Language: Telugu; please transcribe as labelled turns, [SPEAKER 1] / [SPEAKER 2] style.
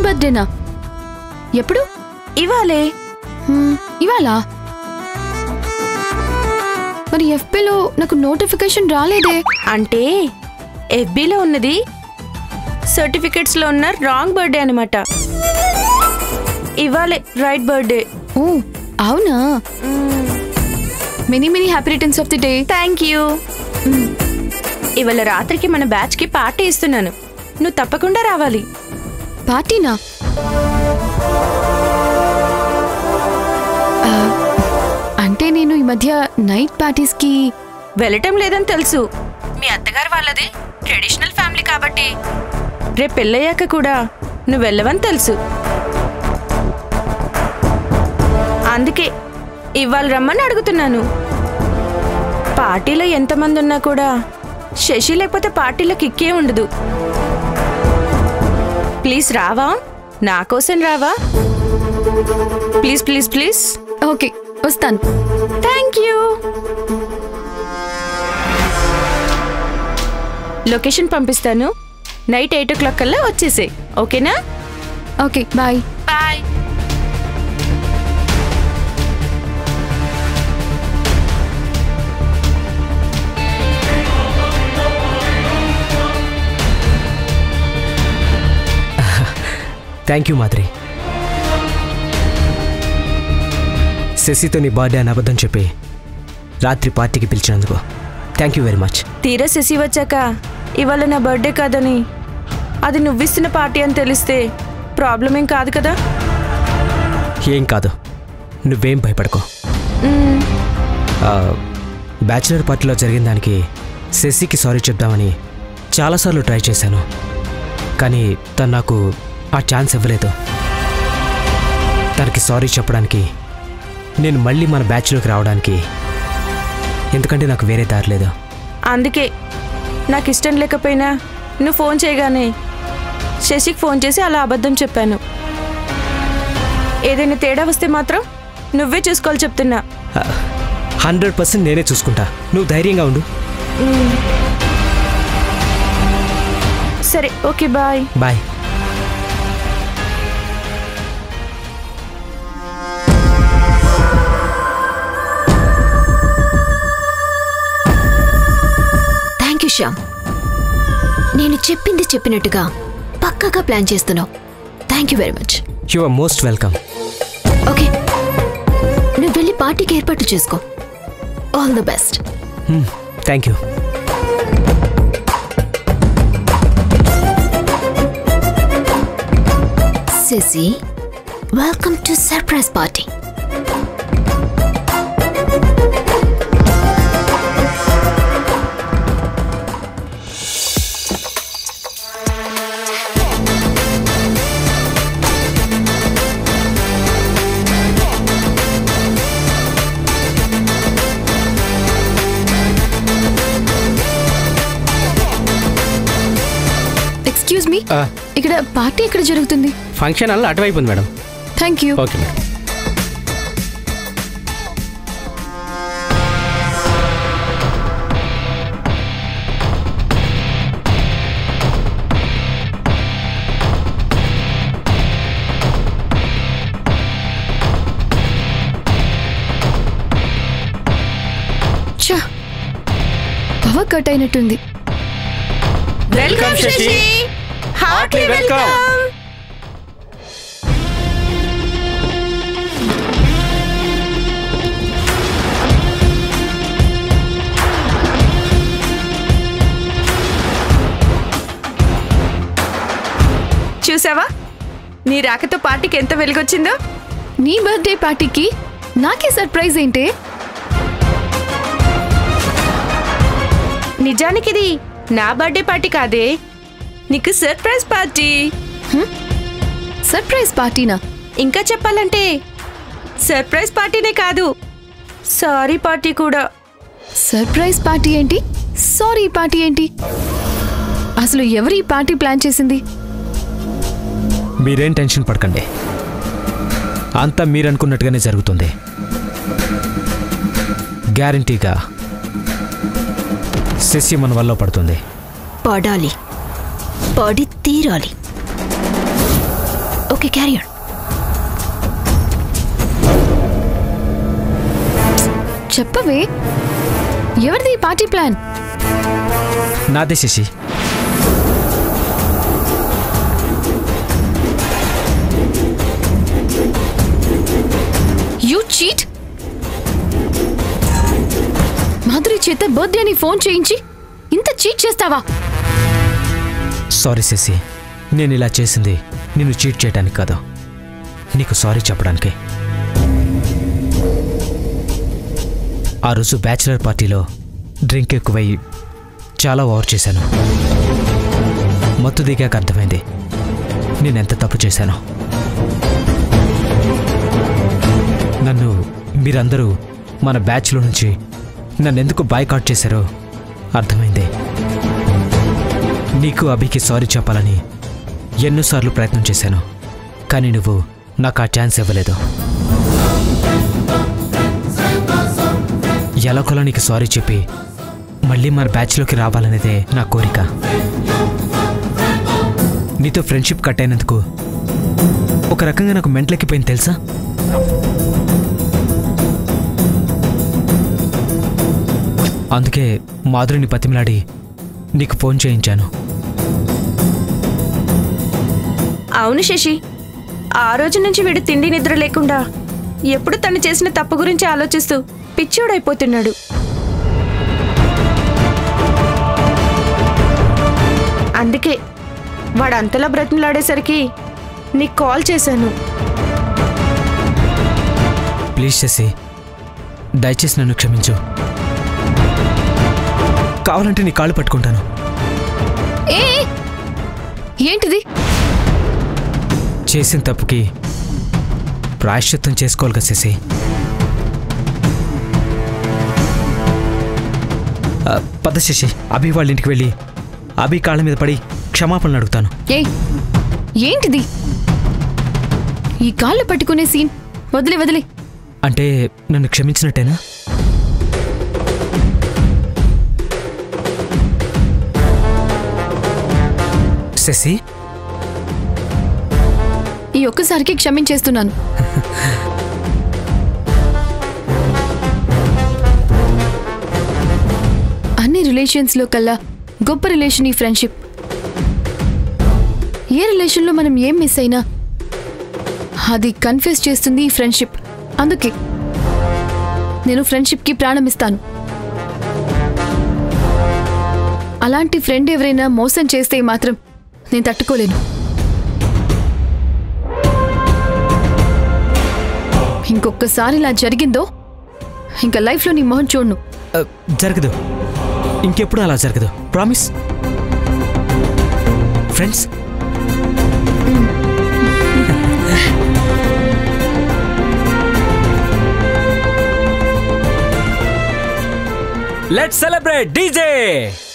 [SPEAKER 1] బర్త్డేనా ఎప్పుడు
[SPEAKER 2] ఇవాళే
[SPEAKER 1] హ్మ్, ఇవాళ మరి ఎఫ్బీలో నాకు నోటిఫికేషన్ రాలేదే
[SPEAKER 2] అంటే ఎఫ్బీలో ఉన్నది సర్టిఫికెట్స్లో ఉన్న రాంగ్ బర్త్డే అనమాట ఇవాళే రైట్ బర్త్డే
[SPEAKER 1] ఓ అవునా many many happy returns of the day
[SPEAKER 2] thank you ఇవాళ రాత్రికి మన బ్యాచ్కి పార్టీ ఇస్తున్నాను నువ్వు తప్పకుండా రావాలి
[SPEAKER 1] పార్టీనా ఆ, అంటే నేను ఈ మధ్య నైట్ పార్టీస్కి
[SPEAKER 2] వెళ్ళటం లేదని తెలుసు మీ అత్తగారు వాళ్ళది ట్రెడిషనల్ ఫ్యామిలీ కాబట్టి రేపు పెళ్ళయ్యాక కూడా నువ్వు వెళ్ళవని తెలుసు అందుకే ఇవాళ రమ్మని అడుగుతున్నాను పార్టీలో ఎంతమంది ఉన్నా కూడా శశి లేకపోతే పార్టీలో కిక్కే ఉండదు ప్లీజ్ రావా నా కోసం రావా ప్లీజ్ ప్లీజ్ ప్లీజ్
[SPEAKER 1] ఓకే వస్తాను
[SPEAKER 2] థ్యాంక్ యూ లొకేషన్ పంపిస్తాను నైట్ ఎయిట్ ఓ క్లాక్ కల్లా వచ్చేసే ఓకేనా
[SPEAKER 1] okay bye
[SPEAKER 2] bye
[SPEAKER 3] thank you Madhuri శశితో నీ బర్త్డే అని అబద్ధం చెప్పి రాత్రి పార్టీకి పిలిచినందుకు థ్యాంక్ యూ వెరీ మచ్
[SPEAKER 2] తీరా శశి వచ్చాక ఇవాళ నా బర్త్డే కాదని అది నువ్విస్తున్న పార్టీ అని తెలిస్తే ప్రాబ్లం ఏం కాదు కదా
[SPEAKER 3] ఏం కాదు నువ్వేం భయపడకో
[SPEAKER 2] మ్మ్.
[SPEAKER 3] ఆ, బ్యాచిలర్ పార్టీలో జరిగిన దానికి శశికి సారీ చెప్దామని చాలాసార్లు ట్రై చేశాను కానీ తను నాకు ఆ ఛాన్స్ ఇవ్వలేదు తనకి సారీ చెప్పడానికి నేను మళ్ళీ మన బ్యాచ్లోకి రావడానికి ఎందుకంటే నాకు వేరే దారి లేదు
[SPEAKER 2] అందుకే నాకు ఇష్టం లేకపోయినా నువ్వు ఫోన్ చేయగానే శశికి ఫోన్ చేసి అలా అబద్ధం చెప్పాను ఏదైనా తేడా వస్తే మాత్రం నువ్వే చూసుకోవాలి చెప్తున్నా
[SPEAKER 3] హండ్రెడ్ పర్సెంట్ నేనే చూసుకుంటా నువ్వు ధైర్యంగా ఉండు
[SPEAKER 2] సరే okay bye
[SPEAKER 3] bye
[SPEAKER 4] thank you Shyam నేను చెప్పింది చెప్పినట్టుగా పక్కాగా ప్లాన్ చేస్తున్నావు thank you very much
[SPEAKER 3] you are most welcome
[SPEAKER 4] okay నువ్వు వెళ్ళి పార్టీకి ఏర్పాటు చేసుకో all the best
[SPEAKER 3] thank you
[SPEAKER 4] Sashi welcome to surprise party
[SPEAKER 1] excuse me
[SPEAKER 3] ఆ.
[SPEAKER 1] ఇక్కడ పార్టీ ఎక్కడ జరుగుతుంది
[SPEAKER 3] ఫంక్షన్ అలా అటువైపు ఉంది madam
[SPEAKER 1] thank you
[SPEAKER 3] okay madam
[SPEAKER 1] చా పవర్ కట్ అయినట్టుంది
[SPEAKER 2] వెల్కమ్ శశి హార్ట్లీ వెల్కమ్ చూసావా నీ రాకతో పార్టీకి ఎంత వెలుగొచ్చిందో
[SPEAKER 1] నీ బర్త్డే పార్టీకి నాకే సర్ప్రైజ్ ఏంటే
[SPEAKER 2] నిజానికి ఇది నా బర్త్డే పార్టీ కాదే నీకు సర్ప్రైజ్ పార్టీ
[SPEAKER 1] సర్ప్రైజ్ పార్టీనా
[SPEAKER 2] ఇంకా చెప్పాలంటే సర్ప్రైజ్ పార్టీనే కాదు సారీ పార్టీ కూడా
[SPEAKER 1] సర్ప్రైజ్ పార్టీ ఏంటి సారీ పార్టీ ఏంటి అసలు ఎవరు ఈ పార్టీ ప్లాన్ చేసింది
[SPEAKER 3] మీరేం టెన్షన్ పడకండి అంతా మీరు అనుకున్నట్టుగానే జరుగుతుంది గ్యారంటీగా శశి మన వల్ల పడుతుంది
[SPEAKER 4] పడాలి పడి తీరాలి ఓకే క్యారీ ఆన్
[SPEAKER 1] చెప్పవే ఎవరిది ఈ పార్టీ ప్లాన్
[SPEAKER 3] నాదే శశి
[SPEAKER 1] యూ చీట్ మాధురి చేత బర్త్డే అని ఫోన్ చేయించి ఇంత చీట్ చేస్తావా
[SPEAKER 3] సారీ శశి నేను ఇలా చేసింది నిన్ను చీట్ చేయడానికి కాదు నీకు సారీ చెప్పడానికి ఆ రోజు బ్యాచిలర్ పార్టీలో డ్రింక్ ఎక్కువై చాలా ఓవర్ చేశాను మత్తు దిగాక అర్థమైంది నేనెంత తప్పు చేశాను నన్ను మీరందరూ మన బ్యాచ్లో నుంచి నన్ను ఎందుకు బాయ్కాట్ చేశారో అర్థమైంది నీకు అభికి సారీ చెప్పాలని ఎన్నోసార్లు ప్రయత్నం చేశాను కానీ నువ్వు నాకు ఆ ఛాన్స్ ఇవ్వలేదు ఎలాగోలా నీకు సారీ చెప్పి మళ్ళీ మన బ్యాచ్లోకి రావాలనేదే నా కోరిక నీతో ఫ్రెండ్షిప్ కట్ అయినందుకు ఒక రకంగా నాకు మెంటలెక్కిపోయింది తెలుసా అందుకే మాధురిని బతిమలాడి నీకు ఫోన్ చేయించాను
[SPEAKER 2] అవును శశి ఆ రోజు నుంచి వీడు తిండి నిద్ర లేకుండా ఎప్పుడు తను చేసిన తప్పు గురించి ఆలోచిస్తూ పిచ్చోడైపోతున్నాడు అందుకే వాడు అంతలా బ్రతిమలాడేసరికి నీకు కాల్ చేశాను
[SPEAKER 3] ప్లీజ్ చేసి దయచేసి నన్ను క్షమించు కావాలంటే నీ కాళ్ళు పట్టుకుంటాను
[SPEAKER 1] ఏ ఏ! ఏంటిది
[SPEAKER 3] చేసిన తప్పుకి ప్రాయశ్చిత్తం చేసుకోవాలి కదా శశి ఆ, పద శశి అభి వాళ్ళ ఇంటికి వెళ్ళి అభి కాళ్ళ మీద పడి క్షమాపణలు అడుగుతాను
[SPEAKER 1] ఏయ్ ఏంటిది ఈ కాళ్ళు పట్టుకునే సీన్ వదిలే వదిలే
[SPEAKER 3] అంటే నన్ను క్షమించినట్టేనా శశి
[SPEAKER 1] ఈ ఒక్కసారికి క్షమించేస్తున్నాను అన్ని రిలేషన్స్లో కల్లా గొప్ప రిలేషన్ ఈ ఫ్రెండ్షిప్ ఏ రిలేషన్లో మనం ఏం మిస్ అయినా అది కన్ఫ్యూజ్ చేస్తుంది ఈ ఫ్రెండ్షిప్ అందుకే నేను ఫ్రెండ్షిప్కి ప్రాణం ఇస్తాను అలాంటి ఫ్రెండ్ ఎవరైనా మోసం చేస్తే మాత్రం నేను తట్టుకోలేను ఇంకొకసారి ఇలా జరిగిందో ఇంకా లైఫ్లో నీ మొహం చూడను
[SPEAKER 3] ఆ, జరగదు ఇంకెప్పుడు అలా జరగదు promise friends let celebrate DJ